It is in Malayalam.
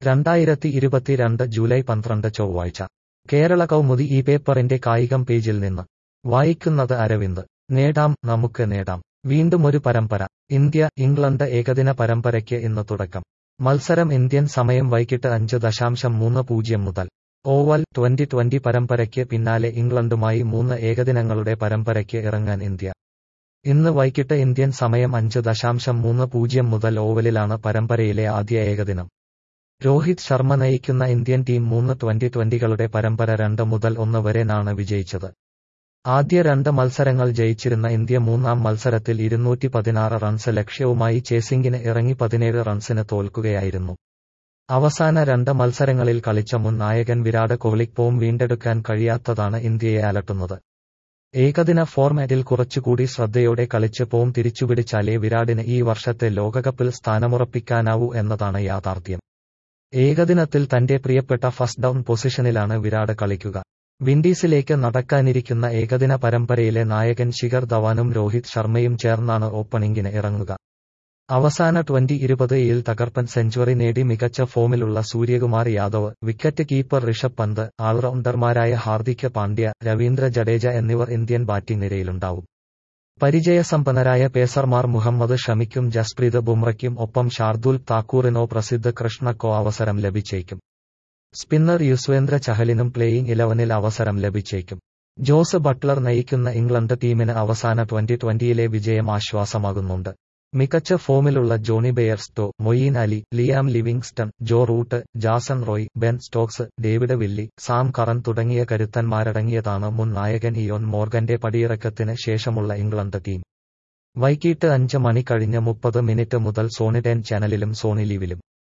രണ്ടായിരത്തി ഇരുപത്തിരണ്ട് ജൂലൈ പന്ത്രണ്ട് ചൊവ്വാഴ്ച കേരള കൗമുദി ഈ പേപ്പറിന്റെ കായികം പേജിൽ നിന്ന് വായിക്കുന്നത് അരവിന്ദ് നേടാം നമുക്ക് നേടാം വീണ്ടും ഒരു പരമ്പര ഇന്ത്യ ഇംഗ്ലണ്ട് ഏകദിന പരമ്പരയ്ക്ക് ഇന്ന് തുടക്കം മത്സരം ഇന്ത്യൻ സമയം വൈകിട്ട് അഞ്ച് ദശാംശം മൂന്ന് പൂജ്യം മുതൽ ഓവൽ ട്വന്റി ട്വന്റി പരമ്പരയ്ക്ക് പിന്നാലെ ഇംഗ്ലണ്ടുമായി മൂന്ന് ഏകദിനങ്ങളുടെ പരമ്പരയ്ക്ക് ഇറങ്ങാൻ ഇന്ത്യ ഇന്ന് വൈകിട്ട് ഇന്ത്യൻ സമയം അഞ്ച് ദശാംശം മൂന്ന് പൂജ്യം മുതൽ ഓവലിലാണ് പരമ്പരയിലെ ആദ്യ ഏകദിനം രോഹിത് ശർമ്മ നയിക്കുന്ന ഇന്ത്യൻ ടീം മൂന്ന് ട്വന്റി ട്വന്റികളുടെ പരമ്പര രണ്ട് മുതൽ ഒന്ന് വരെ നാണ് വിജയിച്ചത് ആദ്യ രണ്ട് മത്സരങ്ങൾ ജയിച്ചിരുന്ന ഇന്ത്യ മൂന്നാം മത്സരത്തിൽ ഇരുന്നൂറ്റി പതിനാറ് റൺസ് ലക്ഷ്യവുമായി ചേസിംഗിന് ഇറങ്ങി പതിനേഴ് റൺസിന് തോൽക്കുകയായിരുന്നു അവസാന രണ്ട് മത്സരങ്ങളിൽ കളിച്ച മുൻ നായകൻ വിരാട് കോഹ്ലിക്കൊപ്പം വീണ്ടെടുക്കാൻ കഴിയാത്തതാണ് ഇന്ത്യയെ അലട്ടുന്നത് ഏകദിന ഫോർമാറ്റിൽ കുറച്ചുകൂടി ശ്രദ്ധയോടെ കളിച്ച് പോം തിരിച്ചുപിടിച്ചാലേ വിരാടിന് ഈ വർഷത്തെ ലോകകപ്പിൽ സ്ഥാനമുറപ്പിക്കാനാവൂ എന്നതാണ് യാഥാർത്ഥ്യം ഏകദിനത്തിൽ തന്റെ പ്രിയപ്പെട്ട ഫസ്റ്റ് ഡൗൺ പൊസിഷനിലാണ് വിരാട് കളിക്കുക വിൻഡീസിലേക്ക് നടക്കാനിരിക്കുന്ന ഏകദിന പരമ്പരയിലെ നായകൻ ശിഖർ ധവാനും രോഹിത് ശർമ്മയും ചേർന്നാണ് ഓപ്പണിംഗിന് ഇറങ്ങുക അവസാന ട്വന്റി ഇരുപതിൽ തകർപ്പൻ സെഞ്ചുറി നേടി മികച്ച ഫോമിലുള്ള സൂര്യകുമാർ യാദവ് വിക്കറ്റ് കീപ്പർ ഋഷഭ് പന്ത് ഓൾറൗണ്ടർമാരായ ഹാർദിക് പാണ്ഡ്യ രവീന്ദ്ര ജഡേജ എന്നിവർ ഇന്ത്യൻ ബാറ്റിംഗ് നിരയിലുണ്ടാവും പരിചയസമ്പന്നരായ പേസർമാർ മുഹമ്മദ് ഷമിക്കും ജസ്പ്രീത് ബുംറയ്ക്കും ഒപ്പം ഷാർദുൽ താക്കൂറിനോ പ്രസിദ്ധ കൃഷ്ണക്കോ അവസരം ലഭിച്ചേക്കും സ്പിന്നർ യുസ്വേന്ദ്ര ചഹലിനും പ്ലേയിംഗ് ഇലവനിൽ അവസരം ലഭിച്ചേക്കും ജോസ് ബട്ട്ലർ നയിക്കുന്ന ഇംഗ്ലണ്ട് ടീമിന് അവസാന ട്വന്റി ട്വന്റിയിലെ വിജയം ആശ്വാസമാകുന്നുണ്ട് മികച്ച ഫോമിലുള്ള Jonny Bairstow Moeen Ali Liam Livingstone Joe Root Jason Roy Ben Stokes David Willey Sam Curran തുടങ്ങിയ കരുത്തന്മാരടങ്ങിയതാണ് മുൻ നായകൻ ഇയോൻ മോർഗന്റെ പടിയിറക്കത്തിന് ശേഷമുള്ള ഇംഗ്ലണ്ട് ടീം വൈകിട്ട് അഞ്ച് മണി കഴിഞ്ഞ് മുപ്പത് മിനിറ്റ് മുതൽ സോണി ടെൻ ചാനലിലും സോണി ലീവിലും